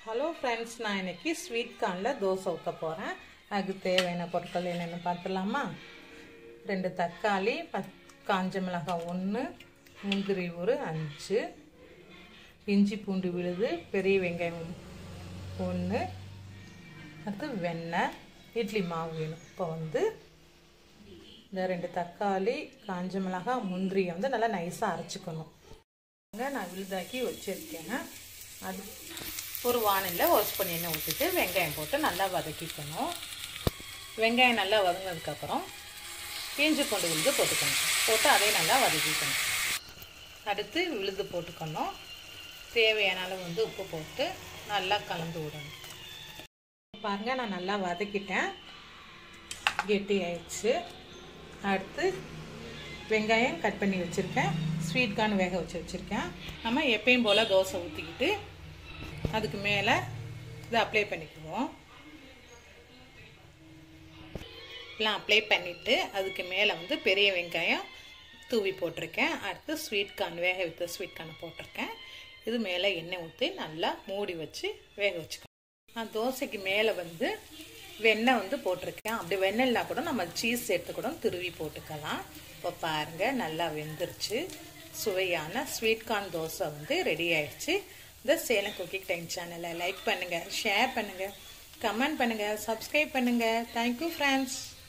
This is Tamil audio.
ஹலோ ஃப்ரெண்ட்ஸ் நான் இன்னைக்கு ஸ்வீட் கார்னில் தோசை ஊற்ற போகிறேன் அதுக்கு தேவையான பொருட்கள் என்னென்னு பார்த்துலாமா ரெண்டு தக்காளி பத் காஞ்ச மிளகாய் ஒன்று முந்திரி ஒரு அஞ்சு இஞ்சி பூண்டு விழுது பெரிய வெங்காயம் ஒன்று அடுத்து வெண்ணெய் இட்லி மாவு வேணும் இப்போ வந்து இந்த ரெண்டு தக்காளி காஞ்ச மிளகாய் முந்திரியை வந்து நல்லா நைஸாக அரைச்சிக்கணும் நான் விழுதாக்கி வச்சுருக்கேன் அது ஒரு வானலில் வாஷ் பண்ணி எண்ணெய் ஊற்றிட்டு வெங்காயம் போட்டு நல்லா வதக்கிக்கணும் வெங்காயம் நல்லா வதங்கினதுக்கப்புறம் இஞ்சி பூண்டு விழுது போட்டுக்கணும் போட்டு அதையும் நல்லா வதக்கிக்கணும் அடுத்து விழுது போட்டுக்கணும் தேவையான அளவு வந்து உப்பு போட்டு நல்லா கலந்து விடணும் பாருங்கள் நான் நல்லா வதக்கிட்டேன் கெட்டி ஆயிடுச்சு அடுத்து வெங்காயம் கட் பண்ணி வச்சுருக்கேன் ஸ்வீட் கார்ன் வேக வச்சு வச்சுருக்கேன் நம்ம எப்பயும் போல் தோசை ஊற்றிக்கிட்டு அதுக்கு மேலே இதை அப்ளை பண்ணிக்குவோம் எல்லாம் அப்ளை பண்ணிவிட்டு அதுக்கு மேலே வந்து பெரிய வெங்காயம் தூவி போட்டிருக்கேன் அடுத்து ஸ்வீட் கார்ன் வேக வைத்த ஸ்வீட் கார்ன் போட்டிருக்கேன் இது மேலே எண்ணெய் ஊற்றி நல்லா மூடி வச்சு வேக வச்சுக்கணும் நான் தோசைக்கு மேலே வந்து வெண்ணெய் வந்து போட்டிருக்கேன் அப்படி வெண்ணெய்னா கூட நம்ம சீஸ் சேர்த்து கூட துருவி போட்டுக்கலாம் இப்போ பாருங்கள் நல்லா வெந்துருச்சு சுவையான ஸ்வீட் கார்ன் தோசை வந்து ரெடி ஆயிடுச்சு இந்த சேலம் குக்கிங் டைம் சேனலை லைக் பண்ணுங்கள் ஷேர் பண்ணுங்கள் கமெண்ட் பண்ணுங்கள் சப்ஸ்கிரைப் பண்ணுங்கள் தேங்க்யூ ஃப்ரெண்ட்ஸ்